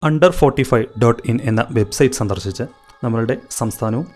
under forty five dot in എന്ന website സന്ദർശിച്ച് നമ്മളുടെ സംസ്ഥാനവും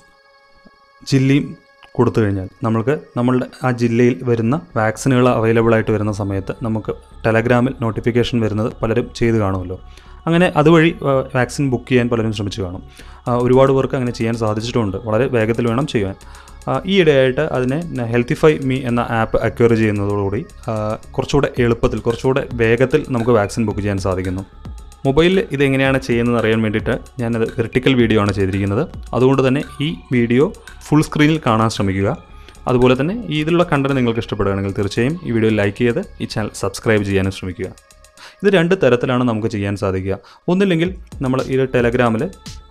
ജില്ലയും കൊടുത്തു കഴിഞ്ഞാൽ നമ്മൾക്ക് നമ്മളുടെ ആ ജില്ലയിൽ വരുന്ന വാക്സിനുകൾ അവൈലബിൾ ആയിട്ട് വരുന്ന സമയത്ത് നമുക്ക് ടെലഗ്രാമിൽ നോട്ടിഫിക്കേഷൻ വരുന്നത് പലരും ചെയ്ത് കാണുമല്ലോ അങ്ങനെ അതുവഴി ആ, വാക്സിൻ ബുക്ക് ചെയ്യാൻ പലരും ശ്രമിച്ചു കാണും ആ, ഒരുപാട് പേർക്ക് അങ്ങനെ ചെയ്യാൻ സാധിച്ചിട്ടുമുണ്ട് വളരെ വേഗത്തിൽ വേണം ചെയ്യാൻ ആ, ഈ ഇടയായിട്ട് അതിനെ ഹെൽത്തിഫൈ മീ എന്ന ആപ്പ് അക്വയർ ചെയ്യുന്നതോടുകൂടി ആ, കുറച്ചുകൂടെ എളുപ്പത്തിൽ കുറച്ചുകൂടെ വേഗത്തിൽ നമുക്ക് വാക്സിൻ ബുക്ക് ചെയ്യാൻ സാധിക്കുന്നു മൊബൈലിൽ ഇതെങ്ങനെയാണ് ചെയ്യുന്നത് അറിയാൻ വേണ്ടിയിട്ട് ഞാനത് വെർട്ടിക്കൽ വീഡിയോ ആണ് ചെയ്തിരിക്കുന്നത് അതുകൊണ്ട് തന്നെ ഈ വീഡിയോ ഫുൾ സ്ക്രീനിൽ കാണാൻ ശ്രമിക്കുക അതുപോലെ തന്നെ ഈ ഇതിലുള്ള കണ്ടന്റ് നിങ്ങൾക്ക് ഇഷ്ടപ്പെടുകയാണെങ്കിൽ തീർച്ചയായും ഈ വീഡിയോ ലൈക്ക് ചെയ്ത് ഈ ചാനൽ സബ്സ്ക്രൈബ് ചെയ്യാനും ശ്രമിക്കുക ഇത് രണ്ട് തരത്തിലാണ് നമുക്ക് ചെയ്യാൻ സാധിക്കുക ഒന്നില്ലെങ്കിൽ നമ്മൾ ഈ ടെലഗ്രാമിൽ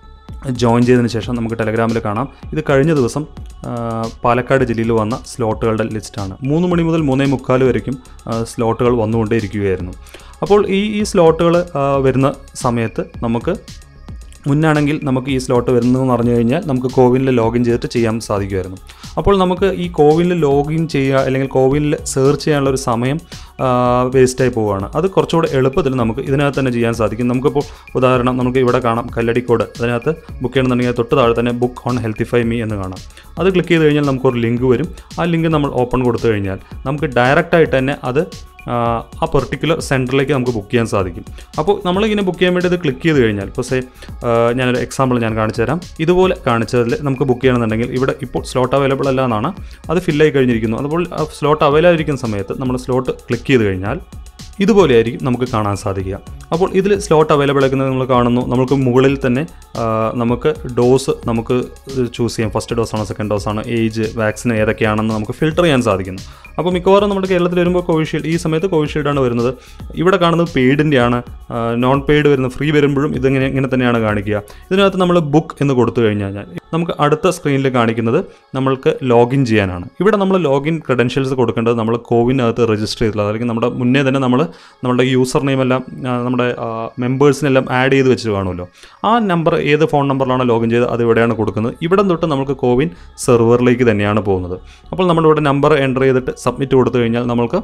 ജോയിൻ ചെയ്തതിന് ശേഷം നമുക്ക് ടെലഗ്രാമിൽ കാണാം ഇത് കഴിഞ്ഞ ദിവസം ആ, പാലക്കാട് ജില്ലയിൽ വന്ന സ്ലോട്ടുകളുടെ ലിസ്റ്റാണ് മൂന്ന് മണി മുതൽ മൂന്നേ മുക്കാൽ വരയ്ക്കും ആ, സ്ലോട്ടുകൾ വന്നുകൊണ്ടേയിരിക്കുകയായിരുന്നു അപ്പോൾ ഈ ഈ സ്ലോട്ടുകൾ വരുന്ന സമയത്ത് നമുക്ക് മുന്നാണെങ്കിൽ നമുക്ക് ഈ സ്ലോട്ട് വരുന്നതെന്ന് പറഞ്ഞു കഴിഞ്ഞാൽ നമുക്ക് കോവിനിൽ ലോഗിൻ ചെയ്തിട്ട് ചെയ്യാൻ സാധിക്കുമായിരുന്നു അപ്പോൾ നമുക്ക് ഈ കോവിനിൽ ലോഗിൻ ചെയ്യുക അല്ലെങ്കിൽ കോവിനിൽ സെർച്ച് ചെയ്യാനുള്ള ഒരു സമയം വേസ്റ്റായി പോവുകയാണ് അത് കുറച്ചുകൂടെ എളുപ്പത്തിൽ നമുക്ക് ഇതിനകത്ത് തന്നെ ചെയ്യാൻ സാധിക്കും നമുക്കിപ്പോൾ ഉദാഹരണം നമുക്ക് ഇവിടെ കാണാം കല്ലടിക്കോട് അതിനകത്ത് ബുക്ക് ചെയ്യണമെന്നുണ്ടെങ്കിൽ തൊട്ട് താഴെ തന്നെ ബുക്ക് ഓൺ ഹെൽത്തിഫൈ മീ എന്ന് കാണാം അത് ക്ലിക്ക് ചെയ്ത് കഴിഞ്ഞാൽ നമുക്കൊരു ലിങ്ക് വരും ആ ലിങ്ക് നമ്മൾ ഓപ്പൺ കൊടുത്തു കഴിഞ്ഞാൽ നമുക്ക് ഡയറക്റ്റായിട്ട് തന്നെ അത് ആ, ആ പെർട്ടിക്കുലർ സെൻറ്ററിലേക്ക് നമുക്ക് ബുക്ക് ചെയ്യാൻ സാധിക്കും അപ്പോൾ നമ്മളിങ്ങനെ ബുക്ക് ചെയ്യാൻ വേണ്ടി ഇത് ക്ലിക്ക് ചെയ്ത് കഴിഞ്ഞാൽ ഇപ്പോൾ സേ ഞാനൊരു എക്സാമ്പിൾ ഞാൻ കാണിച്ചു തരാം ഇതുപോലെ കാണിച്ചതിൽ നമുക്ക് ബുക്ക് ചെയ്യണമെന്നുണ്ടെങ്കിൽ ഇവിടെ ഇപ്പോൾ സ്ലോട്ട് അവൈലബിൾ അല്ല എന്നാണ് അത് ഫില്ലായി കഴിഞ്ഞിരിക്കുന്നു അതുപോലെ സ്ലോട്ട് അവൈലബിൾ ആയിരിക്കുന്ന സമയത്ത് നമ്മൾ സ്ലോട്ട് ക്ലിക്ക് ചെയ്ത് കഴിഞ്ഞാൽ ഇതുപോലെയായിരിക്കും നമുക്ക് കാണാൻ സാധിക്കുക അപ്പോൾ ഇതിൽ സ്ലോട്ട് അവൈലബിൾ ആക്കുന്നത് നമ്മൾ കാണുന്നു നമുക്ക് മുകളിൽ തന്നെ ആ, നമുക്ക് ഡോസ് നമുക്ക് ചൂസ് ചെയ്യാം ഫസ്റ്റ് ഡോസ് ആണോ സെക്കൻഡ് ഡോസ് ആണോ ഏജ് വാക്സിൻ ഏതൊക്കെയാണെന്ന് നമുക്ക് ഫിൽട്ടർ ചെയ്യാൻ സാധിക്കുന്നു അപ്പോൾ മിക്കവാറും നമ്മുടെ കേരളത്തിൽ വരുമ്പോൾ കോവിഷീൽഡ് ഈ സമയത്ത് കോവിഷീൽഡാണ് വരുന്നത് ഇവിടെ കാണുന്നത് പെയ്ഡിൻ്റെ ആണ് നോൺ പെയ്ഡ് വരുന്ന ഫ്രീ വരുമ്പോഴും ഇതിങ്ങനെ ഇങ്ങനെ തന്നെയാണ് കാണിക്കുക ഇതിനകത്ത് നമ്മൾ ബുക്ക് എന്ന് കൊടുത്തു കഴിഞ്ഞാൽ നമുക്ക് അടുത്ത സ്ക്രീനിൽ കാണിക്കുന്നത് നമ്മൾക്ക് ലോഗിൻ ചെയ്യാനാണ് ഇവിടെ നമ്മൾ ലോഗിൻ ക്രെഡൻഷ്യൽസ് കൊടുക്കേണ്ടത് നമ്മൾ കോവിനകത്ത് രജിസ്റ്റർ ചെയ്തിട്ടുള്ളത് അല്ലെങ്കിൽ നമ്മുടെ മുന്നേ തന്നെ നമ്മൾ നമ്മുടെ യൂസർ നെയിം എല്ലാം ആ, നമ്മുടെ മെമ്പേഴ്സിനെല്ലാം ആഡ് ചെയ്ത് വെച്ച് കാണുമല്ലോ ആ നമ്പർ ഏത് ഫോൺ നമ്പറിലാണ് ലോഗിൻ ചെയ്ത് അത് ഇവിടെയാണ് കൊടുക്കുന്നത് ഇവിടെ തൊട്ട് നമുക്ക് കോവിൻ സെർവറിലേക്ക് തന്നെയാണ് പോകുന്നത് അപ്പോൾ നമ്മളിവിടെ നമ്പർ എൻ്റർ ചെയ്തിട്ട് സബ്മിറ്റ് കൊടുത്തു കഴിഞ്ഞാൽ നമ്മൾക്ക്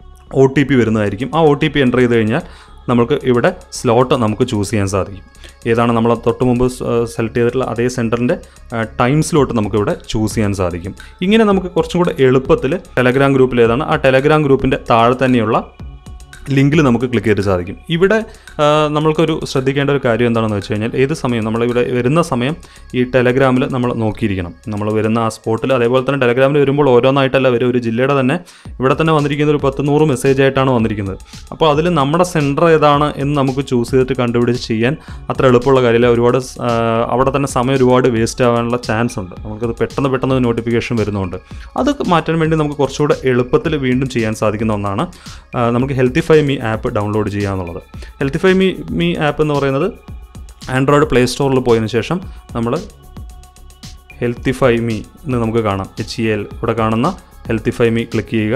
ഒ ടി പി വരുന്നതായിരിക്കും ആ ഒ ടി പി എൻ്റർ ചെയ്ത് കഴിഞ്ഞാൽ നമുക്ക് ഇവിടെ സ്ലോട്ട് നമുക്ക് ചൂസ് ചെയ്യാൻ സാധിക്കും ഏതാണ് നമ്മൾ തൊട്ട് മുമ്പ് സെലക്ട് ചെയ്തിട്ടുള്ള അതേ സെൻറ്ററിൻ്റെ ടൈം സ്ലോട്ട് നമുക്കിവിടെ ചൂസ് ചെയ്യാൻ സാധിക്കും ഇങ്ങനെ നമുക്ക് കുറച്ചും കൂടെ എളുപ്പത്തിൽ ടെലഗ്രാം ഗ്രൂപ്പിൽ ഏതാണ് ആ ടെലഗ്രാം ഗ്രൂപ്പിൻ്റെ താഴെ തന്നെയുള്ള ലിങ്കിൽ നമുക്ക് ക്ലിക്ക് ചെയ്ത് സാധിക്കും ഇവിടെ ആ, നമ്മൾക്കൊരു ശ്രദ്ധിക്കേണ്ട ഒരു കാര്യം എന്താണെന്ന് വെച്ച് കഴിഞ്ഞാൽ ഏത് സമയം നമ്മളിവിടെ വരുന്ന സമയം ഈ ടെലഗ്രാമിൽ നമ്മൾ നോക്കിയിരിക്കണം നമ്മൾ വരുന്ന ആ സ്പോട്ടിൽ അതേപോലെ തന്നെ ടെലഗ്രാമിൽ വരുമ്പോൾ ഓരോന്നായിട്ടല്ല വരും ഒരു ജില്ലയുടെ തന്നെ ഇവിടെ തന്നെ വന്നിരിക്കുന്ന ഒരു പത്ത് നൂറ് മെസ്സേജ് ആയിട്ടാണ് വന്നിരിക്കുന്നത് അപ്പോൾ അതിൽ നമ്മുടെ സെൻറ്റർ ഏതാണ് എന്ന് നമുക്ക് ചൂസ് ചെയ്തിട്ട് കണ്ടുപിടിച്ച് ചെയ്യാൻ അത്ര എളുപ്പമുള്ള കാര്യമില്ല ഒരുപാട് സ്- ആ, അവിടെ തന്നെ സമയം ഒരുപാട് വേസ്റ്റ് ആവാനുള്ള ചാൻസ് ഉണ്ട് നമുക്കത് പെട്ടെന്ന് പെട്ടെന്ന് നോട്ടിഫിക്കേഷൻ വരുന്നുണ്ട് അത് മാറ്റാൻ വേണ്ടി നമുക്ക് കുറച്ചുകൂടെ എളുപ്പത്തിൽ വീണ്ടും ചെയ്യാൻ സാധിക്കുന്ന ഒന്നാണ് ആ, നമുക്ക് ഹെൽത്തിഫൈ മീ ആപ്പ് ഡൗൺലോഡ് ചെയ്യുക എന്നുള്ളത് ഹെൽത്തിഫൈ മീ മീ ആപ്പ് എന്ന് പറയുന്നത് ആൻഡ്രോയിഡ് പ്ലേ സ്റ്റോറിൽ പോയതിനു ശേഷം നമ്മൾ ഹെൽത്തിഫൈ മീ എന്ന് നമുക്ക് കാണാം എച്ച് ഇ എൽ ഇവിടെ കാണുന്ന ഹെൽത്തിഫൈ മീ ക്ലിക്ക് ചെയ്യുക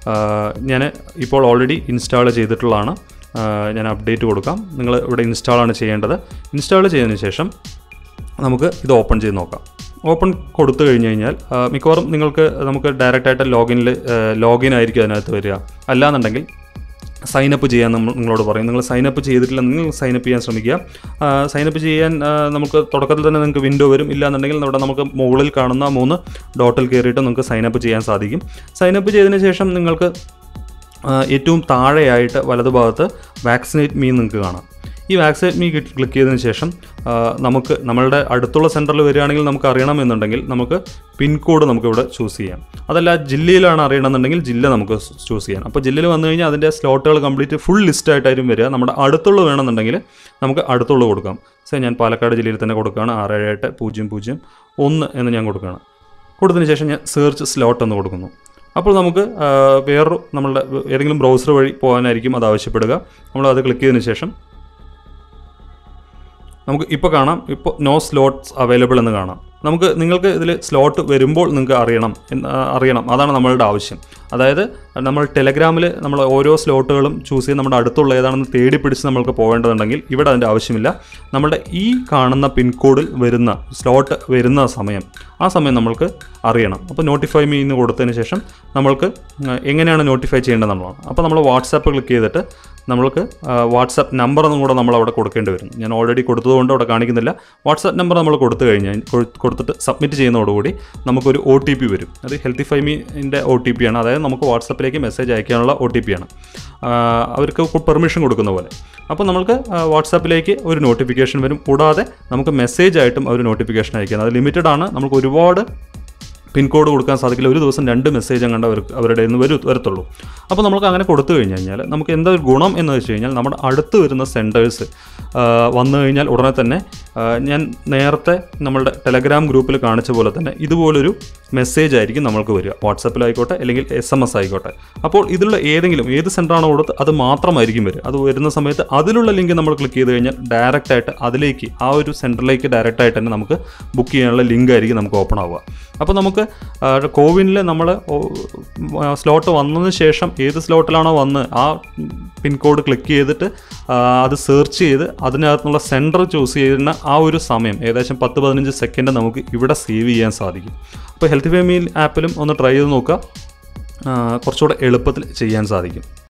ഞാൻ ഇപ്പോൾ ഓൾറെഡി ഇൻസ്റ്റാൾ ചെയ്തിട്ടുള്ളതാണ് ആ, ഞാൻ അപ്ഡേറ്റ് കൊടുക്കാം നിങ്ങൾ ഇവിടെ ഇൻസ്റ്റാളാണ് ചെയ്യേണ്ടത് ഇൻസ്റ്റാൾ ചെയ്തതിന് ശേഷം നമുക്ക് ഇത് ഓപ്പൺ ചെയ്ത് നോക്കാം ഓപ്പൺ കൊടുത്തു കഴിഞ്ഞ് കഴിഞ്ഞാൽ ആ, മിക്കവാറും നിങ്ങൾക്ക് നമുക്ക് ഡയറക്റ്റായിട്ട് ലോഗിനിൽ ലോഗിൻ ആയിരിക്കും അതിനകത്ത് വരിക അല്ലാന്നുണ്ടെങ്കിൽ സൈനപ്പ് ചെയ്യാൻ നമ്മൾ നിങ്ങളോട് പറയും നിങ്ങൾ സൈനപ്പ് ചെയ്തിട്ടില്ല നിങ്ങൾ സൈനപ്പ് ചെയ്യാൻ ശ്രമിക്കുക സൈനപ്പ് ചെയ്യാൻ ആ, നമുക്ക് തുടക്കത്തിൽ തന്നെ നിങ്ങൾക്ക് വിൻഡോ വരും ഇല്ലാന്നുണ്ടെങ്കിൽ ഇവിടെ നമുക്ക് മുകളിൽ കാണുന്ന മൂന്ന് ഡോട്ടിൽ കയറിയിട്ട് നിങ്ങൾക്ക് സൈനപ്പ് ചെയ്യാൻ സാധിക്കും സൈനപ്പ് ചെയ്തതിന് ശേഷം നിങ്ങൾക്ക് ആ, ഏറ്റവും താഴെയായിട്ട് വലതുഭാഗത്ത് വാക്സിനേറ്റ് മീ നിങ്ങൾക്ക് കാണാം ഈ വാക്സിനേറ്റ് മീ ക്ലിക്ക് ചെയ്തതിന് ശേഷം ആ, നമുക്ക് നമ്മളുടെ അടുത്തുള്ള സെൻറ്ററിൽ വരികയാണെങ്കിൽ നമുക്ക് അറിയണമെന്നുണ്ടെങ്കിൽ നമുക്ക് പിൻകോഡ് നമുക്ക് ഇവിടെ ചൂസ് ചെയ്യാം അതല്ല ജില്ലയിലാണ് അറിയണമെന്നുണ്ടെങ്കിൽ ജില്ല നമുക്ക് ചൂസ് ചെയ്യാം അപ്പോൾ ജില്ലയിൽ വന്നു കഴിഞ്ഞാൽ അതിൻ്റെ സ്ലോട്ടുകൾ കംപ്ലീറ്റ് ഫുൾ ലിസ്റ്റ് ആയിട്ടായിരിക്കും വരിക നമ്മുടെ അടുത്തുള്ള വേണമെന്നുണ്ടെങ്കിൽ നമുക്ക് അടുത്തുള്ള കൊടുക്കാം സോ ഞാൻ പാലക്കാട് ജില്ലയിൽ തന്നെ കൊടുക്കുകയാണ് ആറ് ഏഴ് എട്ട് പൂജ്യം പൂജ്യം ഒന്ന് എന്ന് ഞാൻ കൊടുക്കുകയാണ് കൊടുത്തതിന് ശേഷം ഞാൻ സെർച്ച് സ്ലോട്ട് എന്ന് കൊടുക്കുന്നു അപ്പോൾ നമുക്ക് ആ, വേറൊരു നമ്മളുടെ ഏതെങ്കിലും ബ്രൗസർ വഴി പോകാനായിരിക്കും അത് ആവശ്യപ്പെടുക നമ്മൾ അത് ക്ലിക്ക് ചെയ്തതിന് ശേഷം നമുക്ക് ഇപ്പോൾ കാണാം ഇപ്പോൾ നോ സ്ലോട്ട്സ് അവൈലബിൾ എന്ന് കാണാം നമുക്ക് നിങ്ങൾക്ക് ഇതിൽ സ്ലോട്ട് വരുമ്പോൾ നിങ്ങൾക്ക് അറിയണം എന്ന്, ആ, അറിയണം അതാണ് നമ്മളുടെ ആവശ്യം അതായത് നമ്മൾ ടെലഗ്രാമിൽ നമ്മൾ ഓരോ സ്ലോട്ടുകളും ചൂസ് ചെയ്ത് നമ്മുടെ അടുത്തുള്ള ഏതാണെന്ന് തേടി പിടിച്ച് നമ്മൾക്ക് പോകേണ്ടതുണ്ടെങ്കിൽ ഇവിടെ അതിൻ്റെ ആവശ്യമില്ല നമ്മുടെ ഈ കാണുന്ന പിൻകോഡിൽ വരുന്ന സ്ലോട്ട് വരുന്ന സമയം ആ സമയം നമ്മൾക്ക് അറിയണം അപ്പോൾ നോട്ടിഫൈ മീ എന്ന് കൊടുത്തതിന് ശേഷം നമ്മൾക്ക് ആ, എങ്ങനെയാണ് നോട്ടിഫൈ ചെയ്യേണ്ടതെന്നുള്ളതാണ് അപ്പോൾ നമ്മൾ വാട്സാപ്പ് ക്ലിക്ക് ചെയ്തിട്ട് നമ്മൾക്ക് വാട്സപ്പ് നമ്പർ ഒന്നും കൂടെ നമ്മൾ അവിടെ കൊടുക്കേണ്ടി വരും ഞാൻ ഓൾറെഡി കൊടുത്തതുകൊണ്ട് അവിടെ കാണിക്കുന്നില്ല വാട്സപ്പ് നമ്പർ നമ്മൾ കൊടുത്തു കഴിഞ്ഞാൽ കൊ- കൊടുത്തിട്ട് സബ്മിറ്റ് ചെയ്യുന്നതോടുകൂടി നമുക്കൊരു ഒ ടി പി വരും അത് ഹെൽത്തി ഫൈമിൻ്റെ ഒ ടി പി ആണ് അതായത് നമുക്ക് വാട്സപ്പിലേക്ക് മെസ്സേജ് അയക്കാനുള്ള ഒ ടി പി ആണ് ആ, അവർക്ക് പെർമിഷൻ കൊടുക്കുന്ന പോലെ അപ്പോൾ നമുക്ക് വാട്സാപ്പിലേക്ക് ഒരു നോട്ടിഫിക്കേഷൻ വരും കൂടാതെ നമുക്ക് മെസ്സേജ് ആയിട്ടും ഒരു നോട്ടിഫിക്കേഷൻ അയക്കാം അത് ലിമിറ്റഡ് ആണ് നമുക്ക് ഒരുപാട് പിൻകോഡ് കൊടുക്കാൻ സാധിക്കില്ല ഒരു ദിവസം രണ്ട് മെസ്സേജ് കണ്ട് അവർക്ക് അവരുടെ നിന്ന് വരും വരത്തുള്ളൂ അപ്പോൾ നമുക്ക് അങ്ങനെ കൊടുത്തു കഴിഞ്ഞ് കഴിഞ്ഞാൽ നമുക്ക് എന്താ ഒരു ഗുണം എന്ന് വെച്ച് കഴിഞ്ഞാൽ നമ്മുടെ അടുത്ത് വരുന്ന സെൻറ്റേഴ്സ് വന്നു കഴിഞ്ഞാൽ ഉടനെ തന്നെ ആ, ഞാൻ നേരത്തെ നമ്മളുടെ ടെലഗ്രാം ഗ്രൂപ്പിൽ കാണിച്ച പോലെ തന്നെ ഇതുപോലൊരു മെസ്സേജ് ആയിരിക്കും നമ്മൾക്ക് വരിക വാട്സപ്പിലായിക്കോട്ടെ അല്ലെങ്കിൽ എസ് എം എസ് ആയിക്കോട്ടെ അപ്പോൾ ഇതിലുള്ള ഏതെങ്കിലും ഏത് സെൻറ്ററാണോ കൊടുത്ത് അത് മാത്രമായിരിക്കും വരിക അത് വരുന്ന സമയത്ത് അതിലുള്ള ലിങ്ക് നമ്മൾ ക്ലിക്ക് ചെയ്ത് കഴിഞ്ഞാൽ ഡയറക്റ്റ് ആയിട്ട് അതിലേക്ക് ആ ഒരു സെൻറ്ററിലേക്ക് ഡയറക്റ്റ് ആയിട്ട് തന്നെ നമുക്ക് ബുക്ക് ചെയ്യാനുള്ള ലിങ്ക് ആയിരിക്കും നമുക്ക് ഓപ്പൺ ആവുക അപ്പോൾ നമുക്ക് കോവിനിൽ നമ്മൾ സ്ലോട്ട് വന്നതിന് ശേഷം ഏത് സ്ലോട്ടിലാണോ വന്ന് ആ പിൻകോഡ് ക്ലിക്ക് ചെയ്തിട്ട് ആ, അത് സെർച്ച് ചെയ്ത് അതിനകത്തുള്ള സെൻറ്റർ ചൂസ് ചെയ്യുന്ന ആ ഒരു സമയം ഏകദേശം പത്ത് പതിനഞ്ച് സെക്കൻഡ് നമുക്ക് ഇവിടെ സേവ് ചെയ്യാൻ സാധിക്കും അപ്പോൾ ഹെൽത്ത് ഫെമിൽ ആപ്പിലും ഒന്ന് ട്രൈ ചെയ്ത് നോക്കുക ആ, കുറച്ചുകൂടെ എളുപ്പത്തിൽ ചെയ്യാൻ സാധിക്കും